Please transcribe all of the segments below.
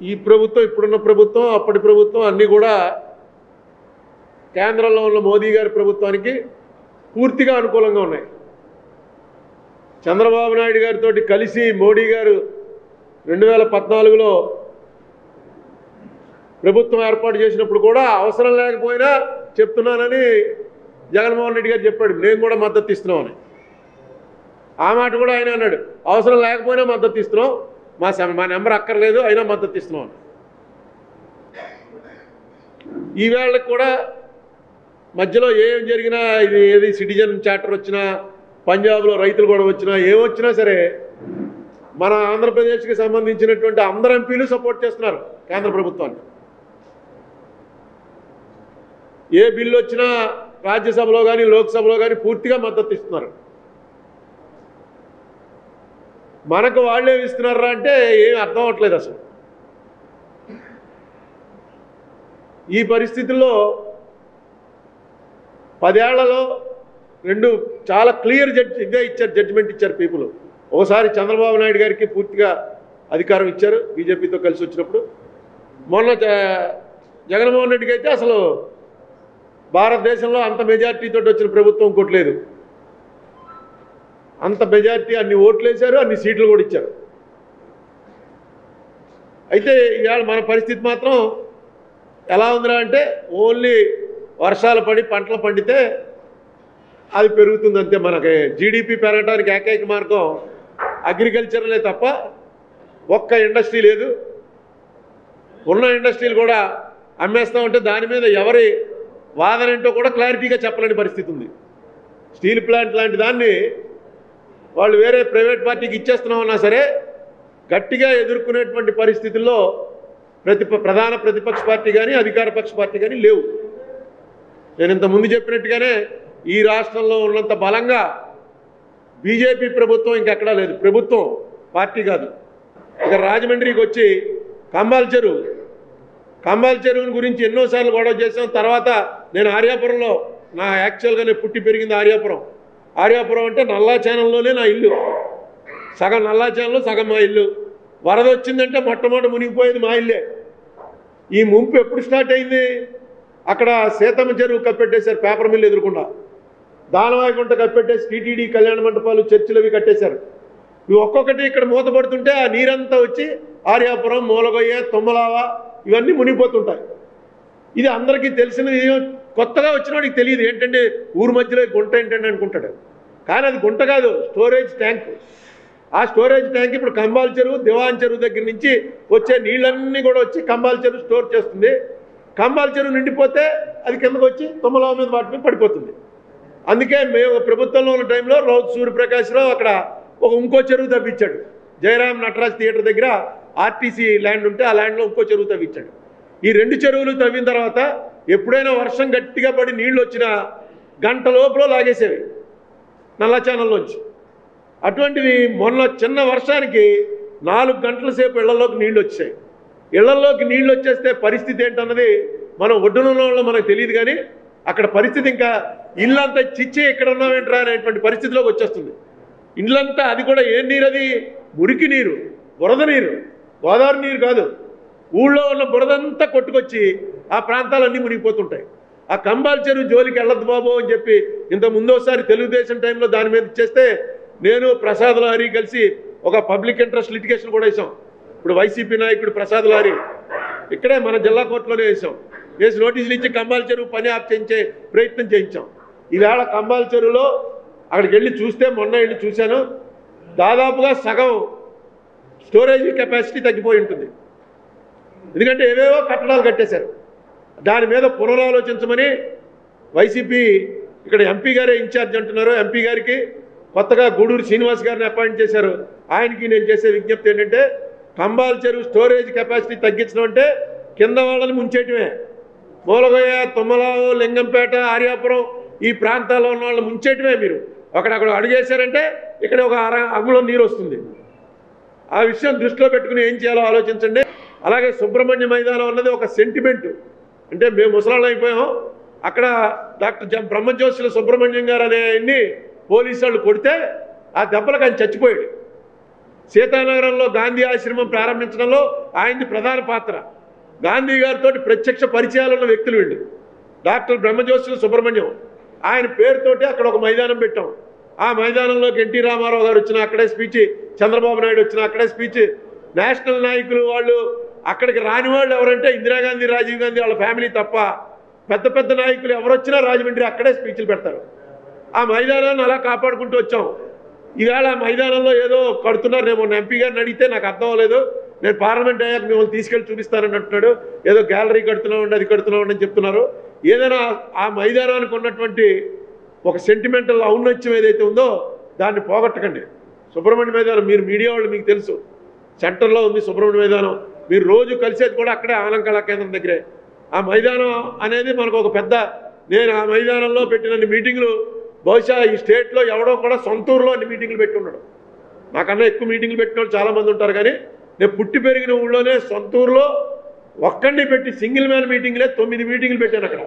ఈ ప్రభుత్వం ఇప్పుడున్న ప్రభుత్వం అప్పటి ప్రభుత్వం అన్నీ కూడా కేంద్రంలో ఉన్న మోదీ గారి ప్రభుత్వానికి పూర్తిగా అనుకూలంగా ఉన్నాయి చంద్రబాబు నాయుడు గారితో కలిసి మోడీ గారు రెండు వేల పద్నాలుగులో ప్రభుత్వం ఏర్పాటు చేసినప్పుడు కూడా అవసరం లేకపోయినా చెప్తున్నానని జగన్మోహన్ రెడ్డి గారు చెప్పాడు నేను కూడా మద్దతు ఇస్తున్నామని ఆ మాట కూడా ఆయన అన్నాడు అవసరం లేకపోయినా మద్దతు ఇస్తున్నాం మా సమ- మా నెంబర్ అక్కర్లేదు అయినా మద్దతు ఇస్తున్నాం అని ఈవేళకి కూడా మధ్యలో ఏం జరిగినా ఇది ఏది సిటిజన్ చార్టర్ వచ్చినా పంజాబ్లో రైతులు కూడా వచ్చినా ఏమొచ్చినా సరే మన ఆంధ్రప్రదేశ్కి సంబంధించినటువంటి అందరు ఎంపీలు సపోర్ట్ చేస్తున్నారు కేంద్ర ప్రభుత్వాన్ని ఏ బిల్లు వచ్చినా రాజ్యసభలో కానీ లోక్సభలో కానీ పూర్తిగా మద్దతు ఇస్తున్నారు మనకు వాళ్ళే ఇస్తున్నారా అంటే ఏం అర్థం అవట్లేదు అసలు ఈ పరిస్థితుల్లో పదేళ్లలో రెండు చాలా క్లియర్ జడ్జ్ ఇదే ఇచ్చారు జడ్జిమెంట్ ఇచ్చారు పీపుల్ ఒకసారి చంద్రబాబు నాయుడు గారికి పూర్తిగా అధికారం ఇచ్చారు బీజేపీతో కలిసి వచ్చినప్పుడు మొన్న జ- జగన్మోహన్ రెడ్డికి అయితే అసలు భారతదేశంలో అంత మెజార్టీతో వచ్చిన ప్రభుత్వం ఇంకోటి లేదు అంత మెజార్టీ అన్ని ఓట్లు వేశారు అన్ని సీట్లు కూడా ఇచ్చారు అయితే ఇవాళ మన పరిస్థితి మాత్రం ఎలా ఉందిరా అంటే ఓన్లీ వర్షాలు పడి పంటలు పండితే అది పెరుగుతుంది అంతే మనకి జీడిపి పెరగడానికి ఏకైక మార్గం అగ్రికల్చర్లే తప్ప ఒక్క ఇండస్ట్రీ లేదు ఉన్న ఇండస్ట్రీలు కూడా అమ్మేస్తామంటే దాని మీద ఎవరి వాదన ఏంటో కూడా క్లారిటీగా చెప్పలేని పరిస్థితి ఉంది స్టీల్ ప్లాంట్ లాంటి దాన్ని వాళ్ళు వేరే ప్రైవేట్ పార్టీకి ఇచ్చేస్తున్నామన్నా సరే గట్టిగా ఎదుర్కొనేటువంటి పరిస్థితుల్లో ప్రతి ప్రధాన ప్రతిపక్ష పార్టీ కానీ అధికార పక్ష పార్టీ కానీ లేవు నేను ఇంత ముందు చెప్పినట్టుగానే ఈ రాష్ట్రంలో ఉన్నంత బలంగా బీజేపీ ప్రభుత్వం ఇంకెక్కడా లేదు ప్రభుత్వం పార్టీ కాదు ఇక రాజమండ్రికి వచ్చి కంబాల్ చెరువు కంబాల్ చెరువుని గురించి ఎన్నోసార్లు గొడవ చేసాం తర్వాత నేను ఆర్యాపురంలో నా యాక్చువల్గా నేను పుట్టి పెరిగింది ఆర్యాపురం ఆర్యాపురం అంటే నల్లా ఛానల్లోనే నా ఇల్లు సగం నల్లా ఛానల్ సగం మా ఇల్లు వరద వచ్చిందంటే మొట్టమొదటి మునిగిపోయేది మా ఇల్లే ఈ ముంపు ఎప్పుడు స్టార్ట్ అయింది అక్కడ సీతమ్మ చెరువు కప్పెట్టేశారు పేపర్ మిల్లు ఎదురుకుండా దానవాయకుంట కప్పెట్టేసి టీటీడీ కళ్యాణ మండపాలు చర్చిలు అవి కట్టేశారు ఇవి ఒక్కొక్కటి ఇక్కడ మూతపడుతుంటే ఆ నీరంతా వచ్చి ఆర్యాపురం మూలగొయ్య తుమ్మలావ ఇవన్నీ మునిగిపోతుంటాయి ఇది అందరికీ తెలిసినది కొత్తగా వచ్చినవాడికి తెలియదు ఏంటంటే ఊరు మధ్యలో ఈ గుంట ఏంటంటే అనుకుంటాడు కానీ అది గుంట కాదు స్టోరేజ్ ట్యాంక్ ఆ స్టోరేజ్ ట్యాంక్ ఇప్పుడు కంబాల్ చెరువు దివాన్ చెరువు దగ్గర నుంచి వచ్చే నీళ్ళన్నీ కూడా వచ్చి కంబాల్ చెరువు స్టోర్ చేస్తుంది కంబాల్ చెరువు నిండిపోతే అది కిందకు వచ్చి తుమ్మలావ మీద వాటి మీద పడిపోతుంది అందుకే మేము ప్రభుత్వంలో ఉన్న టైంలో రౌత్ సూర్యప్రకాశ్రావు అక్కడ ఒక ఇంకో చెరువు తవ్వించాడు జయరాం నటరాజ్ థియేటర్ దగ్గర ఆర్టీసీ ల్యాండ్ ఉంటే ఆ ల్యాండ్లో ఇంకో చెరువు తవ్వించాడు ఈ రెండు చెరువులు తవ్విన తర్వాత ఎప్పుడైనా వర్షం గట్టిగా పడి నీళ్లు వచ్చినా గంట లోపల లాగేసేవి నల్ల ఛానల్లోంచి అటువంటివి మొన్న చిన్న వర్షానికి నాలుగు గంటల సేపు ఇళ్లలోకి నీళ్లు వచ్చాయి ఇళ్లలోకి నీళ్లు వచ్చేస్తే పరిస్థితి ఏంటన్నది మనం ఒడ్డున ఉన్న వాళ్ళం మనకు తెలియదు కానీ అక్కడ పరిస్థితి ఇంకా ఇల్లంతా చిచ్చి ఇక్కడ ఉన్నామేంట్రా అనేటువంటి పరిస్థితిలోకి వచ్చేస్తుంది ఇల్లంతా అది కూడా ఏ నీరు అది మురికి నీరు బురద నీరు గోదావరి నీరు కాదు ఊళ్ళో ఉన్న బురదంతా కొట్టుకొచ్చి ఆ ప్రాంతాలన్నీ మునిగిపోతుంటాయి ఆ కంబాల్ చెరువు జోలికి వెళ్ళొద్దు బాబు అని చెప్పి ఇంత ముందోసారి తెలుగుదేశం టైంలో దాని మీద ఇచ్చేస్తే నేను ప్రసాద్ లారీ కలిసి ఒక పబ్లిక్ ఇంట్రెస్ట్ లిటిగేషన్ కూడా వేసాం ఇప్పుడు వైసీపీ నాయకుడు ప్రసాద్ లారీ ఇక్కడే మన జిల్లా కోర్టులోనే వేసాం వేసి నోటీసులు ఇచ్చి కంబాల్ చెరువు పని ఆప్ చేయించే ప్రయత్నం చేయించాం ఈవేళ కంబాల్ చెరువులో అక్కడికి వెళ్ళి చూస్తే మొన్న వెళ్ళి చూశాను దాదాపుగా సగం స్టోరేజ్ కెపాసిటీ తగ్గిపోయి ఉంటుంది ఎందుకంటే ఏవేవో కట్టడాలు కట్టేశారు దాని మీద పునరాలోచించమని వైసీపీ ఇక్కడ ఎంపీ గారే ఇన్ఛార్జ్ అంటున్నారు ఎంపీ గారికి కొత్తగా గూడూరు శ్రీనివాస్ గారిని అపాయింట్ చేశారు ఆయనకి నేను చేసే విజ్ఞప్తి ఏంటంటే కంబాల్ చెరువు స్టోరేజ్ కెపాసిటీ తగ్గించడం అంటే కింద వాళ్ళని ముంచేయటమే మూలగొయ్య తుమ్మలావు లింగంపేట ఆర్యాపురం ఈ ప్రాంతాల్లో ఉన్న వాళ్ళు ముంచేయటమే మీరు అక్కడక్కడ అడుగేశారంటే ఇక్కడ ఒక అర అంగుళం నీరు వస్తుంది ఆ విషయం దృష్టిలో పెట్టుకుని ఏం చేయాలో ఆలోచించండి అలాగే సుబ్రహ్మణ్య మైదానం అన్నది ఒక సెంటిమెంట్ అంటే మేము ముసలాళ్ళు అయిపోయాం అక్కడ డాక్టర్ జ బ్రహ్మజ్యోతుల సుబ్రహ్మణ్యం గారు అనే ఆయన్ని పోలీసు వాళ్ళు కొడితే ఆ దెబ్బలకు ఆయన చచ్చిపోయాడు సీతానగరంలో గాంధీ ఆశ్రమం ప్రారంభించడంలో ఆయనది ప్రధాన పాత్ర గాంధీ గారితో ప్రత్యక్ష పరిచయాలు ఉన్న వ్యక్తులు వీళ్ళు డాక్టర్ బ్రహ్మజోషి సుబ్రహ్మణ్యం ఆయన పేరుతోటి అక్కడ ఒక మైదానం పెట్టాం ఆ మైదానంలోకి ఎన్టీ రామారావు గారు వచ్చిన అక్కడే స్పీచ్ చంద్రబాబు నాయుడు వచ్చిన అక్కడే స్పీచ్ నేషనల్ నాయకులు వాళ్ళు అక్కడికి రాని వాళ్ళు ఎవరంటే ఇందిరాగాంధీ రాజీవ్ గాంధీ వాళ్ళ ఫ్యామిలీ తప్ప పెద్ద పెద్ద నాయకులు ఎవరు వచ్చినా రాజమండ్రి అక్కడే స్పీచ్లు పెడతారు ఆ మైదానాన్ని అలా కాపాడుకుంటూ వచ్చాం ఈవేళ ఆ మైదానంలో ఏదో కడుతున్నారు నేను మొన్న ఎంపీ గారిని అడిగితే నాకు అర్థం అవ్వలేదు నేను పార్లమెంట్ అయ్యాక మిమ్మల్ని తీసుకెళ్ళి చూపిస్తానని అంటున్నాడు ఏదో గ్యాలరీ కడుతున్నామండి అది కడుతున్నామండి అని చెప్తున్నారు ఏదైనా ఆ మైదానానికి ఉన్నటువంటి ఒక సెంటిమెంటల్ ఔన్నత్యం ఏదైతే ఉందో దాన్ని పోగొట్టకండి సుబ్రహ్మణ్య మైదానం మీరు మీడియా వాళ్ళు మీకు తెలుసు సెంటర్లో ఉంది సుబ్రహ్మణ్య మైదానం మీరు రోజు కలిసేది కూడా అక్కడే ఆనం కళా కేంద్రం దగ్గరే ఆ మైదానం అనేది మనకు ఒక పెద్ద నేను ఆ మైదానంలో పెట్టినన్ని మీటింగులు బహుశా ఈ స్టేట్లో ఎవడో కూడా సొంత ఊర్లో అన్ని మీటింగులు పెట్టి ఉన్నాడు నాకన్నా ఎక్కువ మీటింగులు పెట్టిన వాళ్ళు చాలామంది ఉంటారు కానీ నేను పుట్టి పెరిగిన ఊళ్ళోనే సొంత ఊర్లో ఒక్కడిని పెట్టి సింగిల్ మ్యాన్ మీటింగ్లే తొమ్మిది మీటింగులు పెట్టాను అక్కడ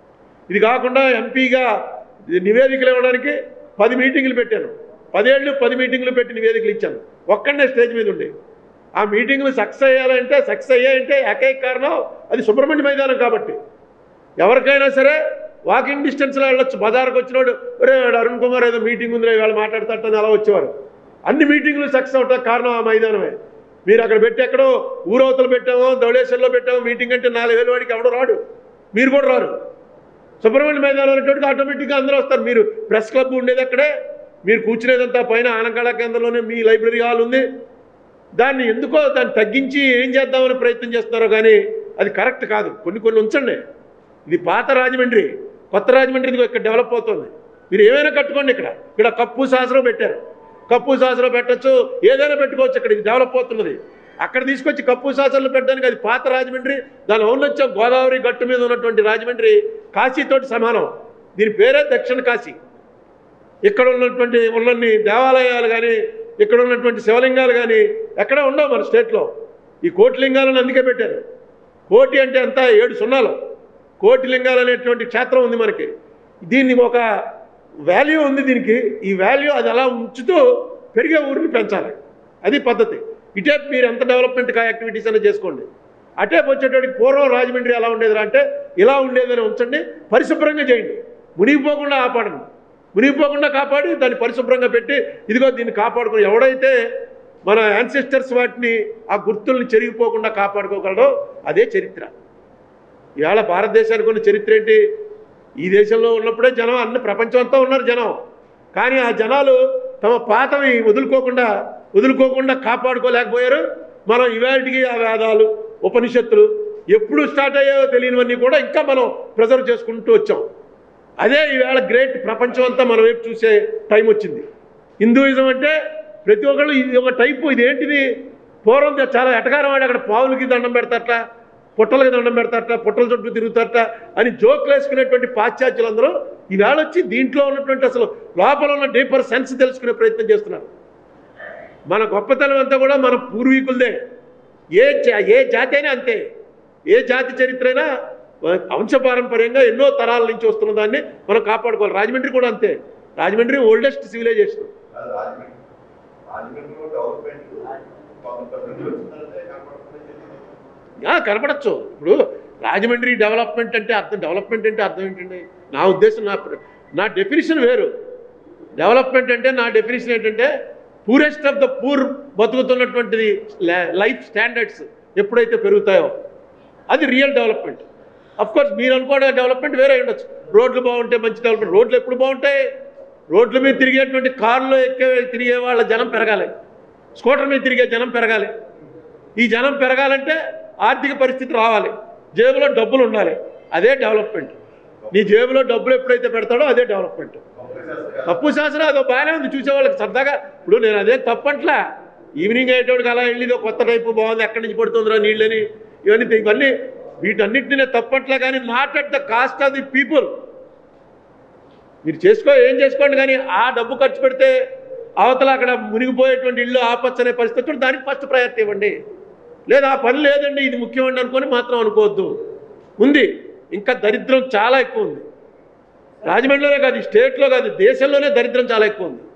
ఇది కాకుండా ఎంపీగా నివేదికలు ఇవ్వడానికి పది మీటింగులు పెట్టాను పదేళ్ళు పది మీటింగులు పెట్టి నివేదికలు ఇచ్చాను ఒక్కడనే స్టేజ్ మీద ఉండి ఆ మీటింగులు సక్సెస్ అయ్యాలంటే సక్సెస్ అయ్యాయంటే ఏకైక కారణం అది సుబ్రహ్మణ్య మైదానం కాబట్టి ఎవరికైనా సరే వాకింగ్ డిస్టెన్స్లో వెళ్ళొచ్చు బజార్కి వచ్చినోడు ఒరే వాడు అరుణ్ కుమార్ ఏదో మీటింగ్ ఉందిరే వాళ్ళు మాట్లాడతాడని అలా వచ్చేవారు అన్ని మీటింగులు సక్సెస్ అవటానికి కారణం ఆ మైదానమే మీరు అక్కడ పెట్టి ఎక్కడో ఊరవతలు పెట్టామో ధవళేశ్వరంలో పెట్టామో మీటింగ్ అంటే నాలుగు వేల వాడికి ఎవడో రాడు మీరు కూడా రారు సుబ్రహ్మణ్య మైదానం అనేటువంటి ఆటోమేటిక్గా అందరూ వస్తారు మీరు ప్రెస్ క్లబ్ ఉండేది అక్కడే మీరు కూర్చునేదంతా పైన ఆనంకళా కేంద్రంలోనే మీ లైబ్రరీ హాల్ ఉంది దాన్ని ఎందుకో దాన్ని తగ్గించి ఏం చేద్దామని ప్రయత్నం చేస్తున్నారో కానీ అది కరెక్ట్ కాదు కొన్ని కొన్ని ఉంచండి ఇది పాత రాజమండ్రి కొత్త రాజమండ్రి ఇదిగో ఇక్కడ డెవలప్ అవుతుంది మీరు ఏమైనా కట్టుకోండి ఇక్కడ ఇక్కడ కప్పు శాస్త్రం పెట్టారు కప్పు శాస్త్రం పెట్టచ్చు ఏదైనా పెట్టుకోవచ్చు ఇక్కడ ఇది డెవలప్ అవుతున్నది అక్కడ తీసుకొచ్చి కప్పు శాసనాలు పెట్టడానికి అది పాత రాజమండ్రి దాని ఔన్నత్యం గోదావరి గట్టు మీద ఉన్నటువంటి రాజమండ్రి కాశీతోటి సమానం దీని పేరే దక్షిణ కాశీ ఇక్కడ ఉన్నటువంటి ఉన్నన్ని దేవాలయాలు కానీ ఇక్కడ ఉన్నటువంటి శివలింగాలు కానీ ఎక్కడ ఉండవు మన స్టేట్లో ఈ కోటి లింగాలను అందుకే పెట్టారు కోటి అంటే ఎంత ఏడు సున్నాలు కోటి లింగాలు అనేటువంటి క్షేత్రం ఉంది మనకి దీన్ని ఒక వాల్యూ ఉంది దీనికి ఈ వాల్యూ అది అలా ఉంచుతూ పెరిగే ఊరిని పెంచాలి అది పద్ధతి ఇటే మీరు ఎంత డెవలప్మెంట్ యాక్టివిటీస్ అయినా చేసుకోండి అటే వచ్చేటప్పటికి పూర్వం రాజమండ్రి ఎలా ఉండేదిరా అంటే ఇలా ఉండేదని ఉంచండి పరిశుభ్రంగా చేయండి మునిగిపోకుండా ఆపాడండి మునిగిపోకుండా కాపాడి దాన్ని పరిశుభ్రంగా పెట్టి ఇదిగో దీన్ని కాపాడుకుని ఎవడైతే మన యాన్సిస్టర్స్ వాటిని ఆ గుర్తుల్ని చెరిగిపోకుండా కాపాడుకోగలడో అదే చరిత్ర ఇవాళ భారతదేశానికి ఉన్న చరిత్ర ఏంటి ఈ దేశంలో ఉన్నప్పుడే జనం అన్ని ప్రపంచం అంతా ఉన్నారు జనం కానీ ఆ జనాలు తమ పాతవి వదులుకోకుండా వదులుకోకుండా కాపాడుకోలేకపోయారు మనం ఇవాళకి ఆ వేదాలు ఉపనిషత్తులు ఎప్పుడు స్టార్ట్ అయ్యాయో తెలియనివన్నీ కూడా ఇంకా మనం ప్రిజర్వ్ చేసుకుంటూ వచ్చాం అదే ఈవేళ గ్రేట్ ప్రపంచం అంతా మన వైపు చూసే టైం వచ్చింది హిందూయిజం అంటే ప్రతి ఒక్కళ్ళు ఇది ఒక టైపు ఇది ఏంటిది పూర్వం చాలా ఎటకారం ఆడి అక్కడ పావులకి దండం పెడతారట పుట్టలకి దండం పెడతారట పుట్టల చుట్టూ తిరుగుతారట అని జోక్లు వేసుకునేటువంటి పాశ్చాత్యులందరూ ఈవేళ వచ్చి దీంట్లో ఉన్నటువంటి అసలు లోపల ఉన్న డీపర్ సెన్స్ తెలుసుకునే ప్రయత్నం చేస్తున్నారు మన గొప్పతనం అంతా కూడా మన పూర్వీకులదే ఏ జా- ఏ జాతి అయినా అంతే ఏ జాతి చరిత్ర అయినా వంశపారంపర్యంగా ఎన్నో తరాల నుంచి వస్తున్న దాన్ని మనం కాపాడుకోవాలి రాజమండ్రి కూడా అంతే రాజమండ్రి ఓల్డెస్ట్ సివిలైజేషన్ అది రాజమండ్రి రాజమండ్రిలో డెవలప్మెంట్ పాపం ప్రజలు వచ్చిన తర్వాతే కనపడుతుందని చెప్పి ఆ, కనపడచ్చు ఇప్పుడు రాజమండ్రి డెవలప్మెంట్ అంటే అర్థం డెవలప్మెంట్ అంటే అర్థం ఏంటండి నా ఉద్దేశం నా ప్ర- నా డెఫినేషన్ వేరు డెవలప్మెంట్ అంటే నా డెఫినేషన్ ఏంటంటే పూరెస్ట్ ఆఫ్ ద పూర్ బతుకుతున్నటువంటిది లైఫ్ స్టాండర్డ్స్ ఎప్పుడైతే పెరుగుతాయో అది రియల్ డెవలప్మెంట్ అఫ్ కోర్స్ మీరు అనుకోవడం డెవలప్మెంట్ వేరే ఉండొచ్చు రోడ్లు బాగుంటే మంచి డెవలప్మెంట్ రోడ్లు ఎప్పుడు బాగుంటాయి రోడ్ల మీద తిరిగేటువంటి కార్లో ఎక్కే తిరిగే వాళ్ళ జనం పెరగాలి స్కూటర్ మీద తిరిగే జనం పెరగాలి ఈ జనం పెరగాలంటే ఆర్థిక పరిస్థితి రావాలి జేబులో డబ్బులు ఉండాలి అదే డెవలప్మెంట్ నీ జేబులో డబ్బులు ఎప్పుడైతే పెడతాడో అదే డెవలప్మెంట్ కంప్లీట్ తప్పు శాసనం అదో బాగానే ఉంది చూసేవాళ్ళకి సరదాగా ఇప్పుడు నేను అదే తప్పట్లా ఈవినింగ్ అయ్యేటోడికి అలా వెళ్ళి ఇదో కొత్త టైపు బాగుంది ఎక్కడి నుంచి పడుతుందిరా నీళ్ళని ఇవన్నీ తె- ఇవన్నీ వీటన్నిటిని నేను తప్పట్లా కానీ not at the cost of the people మీరు చేసుకో ఏం చేసుకోండి కానీ ఆ డబ్బు ఖర్చు పెడితే అవతల అక్కడ మునిగిపోయేటువంటి ఇల్లు ఆపచ్చనే పరిస్థితి వచ్చినప్పుడు దానికి ఫస్ట్ ప్రయారిటీ ఇవ్వండి లేదా ఆ పని లేదండి ఇది ముఖ్యమండి అనుకొని మాత్రం అనుకోవద్దు ఉంది ఇంకా దరిద్రం చాలా ఎక్కువ ఉంది రాజమండ్రిలోనే కాదు ఈ స్టేట్లో కాదు దేశంలోనే దరిద్రం చాలా ఎక్కువ ఉంది